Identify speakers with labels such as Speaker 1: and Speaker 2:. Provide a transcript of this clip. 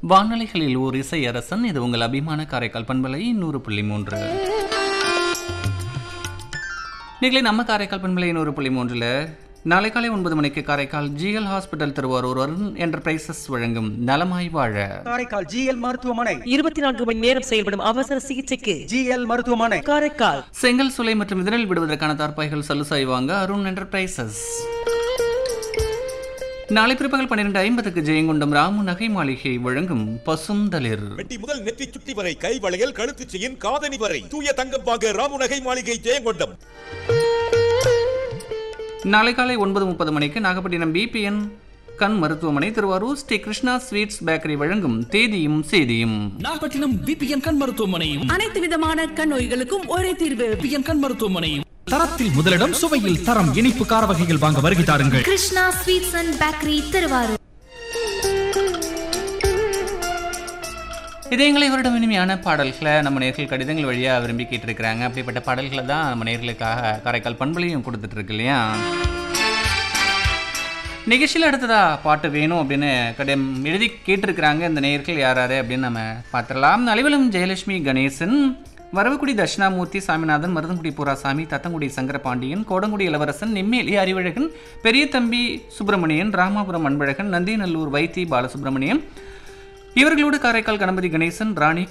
Speaker 1: வானொலிகளில் ஓர் இசை அரசன் இது உங்கள் அபிமான காரைக்கால் பண்பலை நூறு புள்ளி மூன்று நீங்களே நம்ம காரைக்கால் பண்பலை நூறு புள்ளி மூன்றில் நாளை காலை ஒன்பது மணிக்கு Karaikal GL hospital Thiruvarur Arun enterprises வழங்கும் நலமாய் வாழ
Speaker 2: காரைக்கால் ஜிஎல் மருத்துவமனை
Speaker 3: இருபத்தி நான்கு மணி நேரம் செயல்படும் அவசர சிகிச்சைக்கு
Speaker 2: ஜிஎல் மருத்துவமனை
Speaker 3: காரைக்கால்
Speaker 1: செங்கல் சுலை மற்றும் இதழில் விடுவதற்கான தார்ப்பாய்கள் சலுசாய் வாங்க அருண் என்டர்பிரைசஸ் நாளை பிற்பகல் பன்னிரண்டு ஐம்பதுக்கு ஜெயங்கொண்டம் ராமு நகை மாளிகை வழங்கும் பசுந்தளிர்
Speaker 4: வெட்டி முதல் நெற்றி சுட்டி வரை கை வளையல் கழுத்து செயின் காதணி வரை தூய தங்கம் வாங்க ராமுநகை மாளிகை ஜெயங்கொண்டம்
Speaker 1: நாளை காலை ஒன்பது முப்பது மணிக்கு நாகப்பட்டினம் பிபிஎன் கண் மருத்துவமனை திருவாரூர் ஸ்ரீ கிருஷ்ணா ஸ்வீட்ஸ் பேக்கரி வழங்கும் தேதியும் செய்தியும்
Speaker 5: நாகப்பட்டினம் பிபிஎன் கண் மருத்துவமனையும்
Speaker 6: அனைத்து விதமான கண் நோய்களுக்கும் ஒரே தீர்வு
Speaker 5: பிபிஎன் கண் மருத்துவமனையும் தரத்தில் முதலிடம் சுவையில் தரம் இனிப்பு கார வகைகள் வாங்க வருகை தாருங்கள்
Speaker 7: Krishna sweets and bakery Thiruvarur
Speaker 1: இதயங்களை வருடம் இனிமையான பாடல்களை நம்ம நேர்கள் கடிதங்கள் வழியாக விரும்பி கேட்டிருக்கிறாங்க அப்படிப்பட்ட பாடல்களை தான் நம்ம நேர்களுக்காக காரைக்கால் பண்பலையும் கொடுத்துட்டு இருக்கு இல்லையா நிகழ்ச்சியில் அடுத்ததா பாட்டு வேணும் அப்படின்னு கடிதம் எழுதி கேட்டிருக்கிறாங்க இந்த நேயர்கள் யார் யார் அப்படின்னு நம்ம பார்த்துடலாம் அலுவலம் ஜெயலட்சுமி கணேசன் வரவுக்குடி தட்சிணாமூர்த்தி சாமிநாதன் மருதங்குடி பூராசாமி தத்தங்குடி சங்கரபாண்டியன் கோடங்குடி இளவரசன் நெம்மேலி அறிவழகன் பெரிய தம்பி சுப்பிரமணியன் ராமாபுரம் அன்பழகன் நந்திநல்லூர் வைத்தி பாலசுப்ரமணியம் இவர்களோடு காரைக்கால் கணபதி கணேசன் ராணி